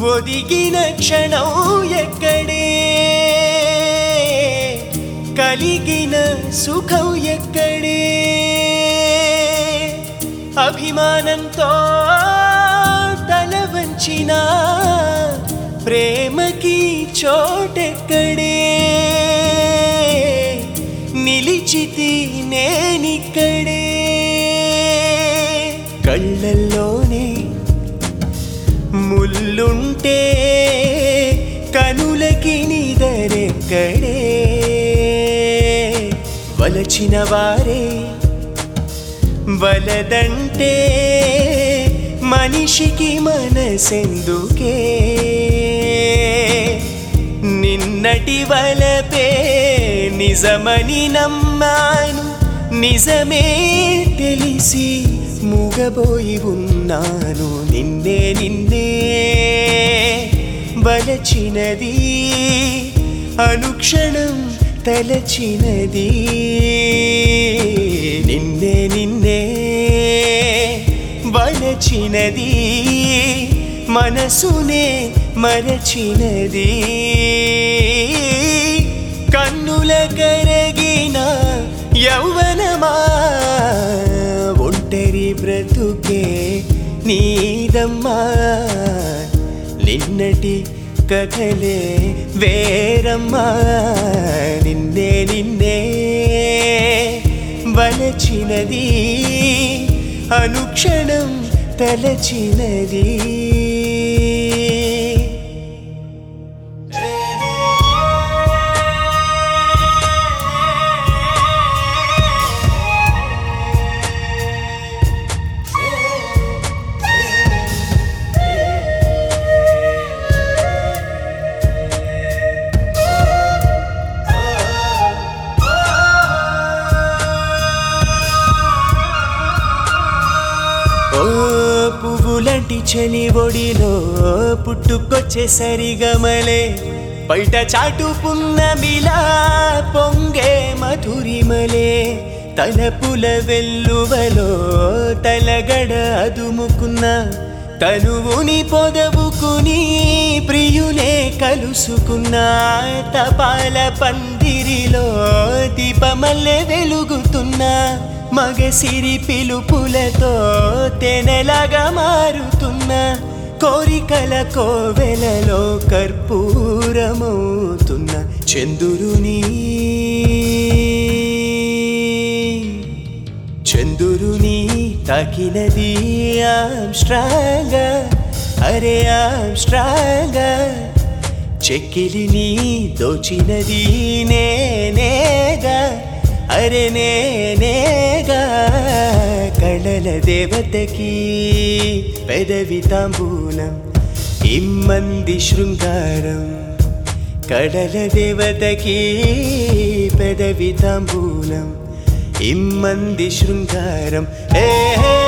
ఒదిగిన క్షణం ఎక్కడే కలిగిన సుఖం ఎక్కడే అభిమానంతో తల వంచిన ప్రేమకి చోటెక్కడే నిలిచితి నేనిక్కడే కళ్ళల్లోనే ముల్లుంటే కనులకి నిదరెక్కడే వలచిన వారే వలదంటే మనిషికి మనసెందుకే నిన్నటి వలపే నిజమని నమ్మాను నిజమే తెలిసి మూగబోయి ఉన్నాను నిన్నే నిన్నే వలచినది అనుక్షణం తలచినది నిన్నే నిన్నే వలచినది మనసునే మరచినది కన్నుల కరగిన యౌవనమా ఒంటరి బ్రతుకే నీదమ్మా నిన్నటి కథలే వేరమ్మా నిన్నే నిన్నే వలచినది అనుక్షణం తలచినది ఓ పువ్వులంటి చలి ఒడిలో పుట్టుకొచ్చే సరిగమలే బయట చాటు పున్నమిలా పొంగే మధురిమలే తలపుల వెల్లువలో తలగడ అదుముకున్న తనువుని పొదవుకుని ప్రియునే కలుసుకున్న తపాల పందిరిలో దీపమల్లె వెలుగుతున్న మగసిరి పిలుపులతో తెనెలగా మారుతున్న కోరికల కోవెలలో కర్పూరమవుతున్న చందురుని చందురుని తాకినది ఆమ్స్ట్రాంగ అరే ఆమ్స్ట్రాంగ చెక్కిలిని దోచినది నేనేగా అరే నేనేగా కళల దేవతకి పెదవి తాంబూలం ఇమ్మంది శృంగారం కడల దేవతకి పెదవి తాంబూలం ఇమ్మంది శృంగారం ఏ